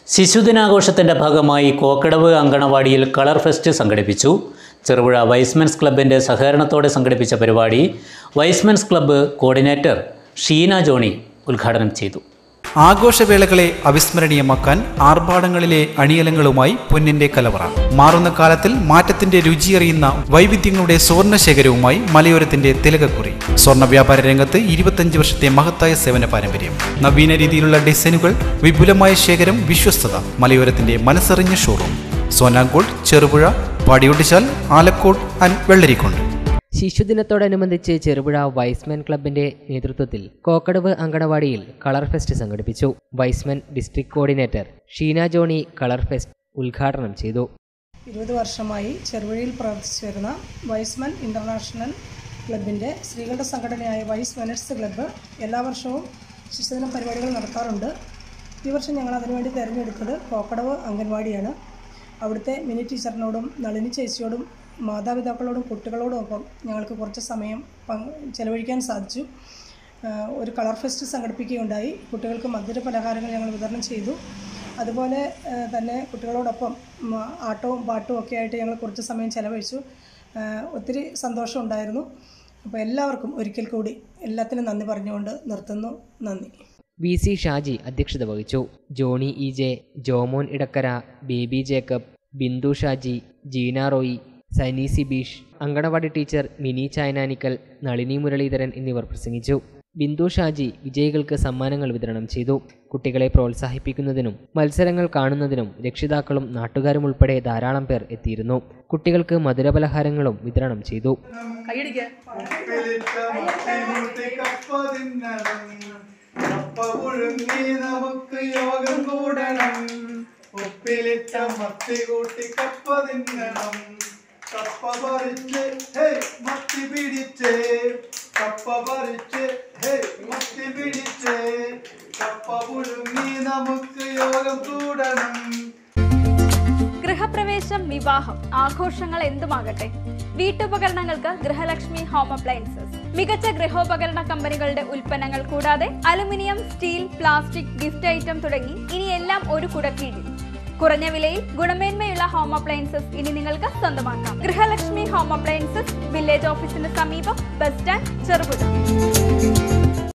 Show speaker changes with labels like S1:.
S1: ശിശുദിനാഘോഷത്തിൻ്റെ ഭാഗമായി കോക്കടവ് അങ്കണവാടിയിൽ colour fest സംഘടിപ്പിച്ചു ചെറുപുഴ വൈസ്മെൻസ് ക്ലബിൻ്റെ സഹകരണത്തോടെ സംഘടിപ്പിച്ച പരിപാടി Y's Men's club coordinator Sheena Johny ഉദ്ഘാടനം ചെയ്തു
S2: ആഘോഷവേളകളെ അവിസ്മരണീയമാക്കാൻ ആർഭാടങ്ങളിലെ അണിയലങ്ങളുമായി പൊന്നിന്റെ കലവറ മാറുന്ന കാലത്തിൽ മാറ്റത്തിന്റെ രുചിയറിയുന്ന വൈവിധ്യങ്ങളുടെ സ്വർണ്ണ ശേഖരവുമായി മലയോരത്തിന്റെ തിലകക്കുറി സ്വർണ്ണ വ്യാപാര രംഗത്ത് ഇരുപത്തഞ്ച് വർഷത്തെ മഹത്തായ സേവന പാരമ്പര്യം നവീന രീതിയിലുള്ള ഡിസൈനുകൾ വിപുലമായ ശേഖരം വിശ്വസ്തത മലയോരത്തിന്റെ മനസ്സറിഞ്ഞ ഷോറൂം സോനാങ്കോട് ചെറുപുഴ പാടിയൊട്ടിച്ചാൽ ആലക്കോട് ആൻഡ് വെള്ളരിക്കുണ്ട്
S3: ശിശുദിനത്തോടനുബന്ധിച്ച് ചെറുപുഴ വൈസ്മെൻ ക്ലബിന്റെ നേതൃത്വത്തിൽ കോക്കടവ് അങ്കണവാടിയിൽ കളർ ഫെസ്റ്റ് സംഘടിപ്പിച്ചു Y's Men district coordinator Sheena Johny colour fest ഉദ്ഘാടനം ചെയ്തു
S4: ഇരുപത് വർഷമായി ചെറുവഴിയിൽ പ്രവർത്തിച്ചു വരുന്ന വൈസ്മൻ ഇൻ്റർനാഷണൽ ക്ലബിൻ്റെ സ്ത്രീകളുടെ സംഘടനയായ വൈസ് മെനറ്റ്സ് ക്ലബ്ബ് എല്ലാ വർഷവും ശിശുദിന പരിപാടികൾ നടത്താറുണ്ട് ഈ വർഷം ഞങ്ങൾ അതിനുവേണ്ടി തിരഞ്ഞെടുത്തത് കോക്കടവ് അംഗൻവാടിയാണ് അവിടുത്തെ മിനി ടീച്ചറിനോടും നളിനി ചേച്ചിയോടും മാതാപിതാക്കളോടും കുട്ടികളോടും ഒപ്പം ഞങ്ങൾക്ക് കുറച്ച് സമയം പങ്ക് ചെലവഴിക്കാൻ സാധിച്ചു ആഹ് ഒരു കളർ ഫെസ്റ്റ് സംഘടിപ്പിക്കുകയുണ്ടായി കുട്ടികൾക്ക് മധുര പലഹാരങ്ങൾ ഞങ്ങൾ വിതരണം ചെയ്തു അതുപോലെ ആഹ് തന്നെ കുട്ടികളോടൊപ്പം ഉം, ആട്ടവും പാട്ടും ഒക്കെ ആയിട്ട് ഞങ്ങൾ കുറച്ച് സമയം ചെലവഴിച്ചു ആഹ് ഒത്തിരി സന്തോഷമുണ്ടായിരുന്നു അപ്പോൾ എല്ലാവർക്കും ഒരിക്കൽ കൂടി എല്ലാത്തിനും നന്ദി പറഞ്ഞുകൊണ്ട് നിർത്തുന്നു നന്ദി
S3: വി സി ഷാജി അധ്യക്ഷത വഹിച്ചു Johny E J Jomon Edakkara Baby Jacob Bindu Shaji Jeena Roy Sani Sibeesh anganwadi teacher Mini Chayananickal Nalini Muraleedharan എന്നിവർ പ്രസംഗിച്ചു ബിന്ദു ഷാജി വിജയികൾക്ക് സമ്മാനങ്ങൾ വിതരണം ചെയ്തു കുട്ടികളെ പ്രോത്സാഹിപ്പിക്കുന്നതിനും മത്സരങ്ങൾ കാണുന്നതിനും രക്ഷിതാക്കളും നാട്ടുകാരും ഉൾപ്പെടെ ധാരാളം പേർ എത്തിയിരുന്നു കുട്ടികൾക്ക് മധുരപലഹാരങ്ങളും വിതരണം ചെയ്തു
S5: കപ്പ പുഴുങ്ങി നമുക്ക് യോഗം കൂടണം ഉപ്പിലിട്ട മത്തി കൂട്ടി കപ്പ തിന്നണം കപ്പ പറിച്ച് ഹേ മത്തി പിടിച്ച് കപ്പ പറിച്ച് ഹേ മത്തി പിടിച്ച് കപ്പ പുഴുങ്ങി നമുക്ക് യോഗം കൂടണം
S6: ഗൃഹപ്രവേശം വിവാഹം ആഘോഷങ്ങൾ എന്തുമാകട്ടെ വീട്ടുപകരണങ്ങൾക്ക് ഗൃഹലക്ഷ്മി ഹോം അപ്ലയൻസസ് മികച്ച ഗൃഹോപകരണ കമ്പനികളുടെ ഉൽപ്പന്നങ്ങൾ കൂടാതെ aluminium steel plastic gift item തുടങ്ങി ഇനി എല്ലാം ഒരു കുടക്കീഴിൽ കുറഞ്ഞ വിലയിൽ ഗുണമേന്മയുള്ള ഹോം അപ്ലയൻസസ് ഇനി നിങ്ങൾക്ക് സ്വന്തമാക്കാം ഗൃഹലക്ഷ്മി ഹോം അപ്ലയൻസസ് വില്ലേജ് ഓഫീസിന് സമീപം ബസ് സ്റ്റാൻഡ് ചെറുപുഴ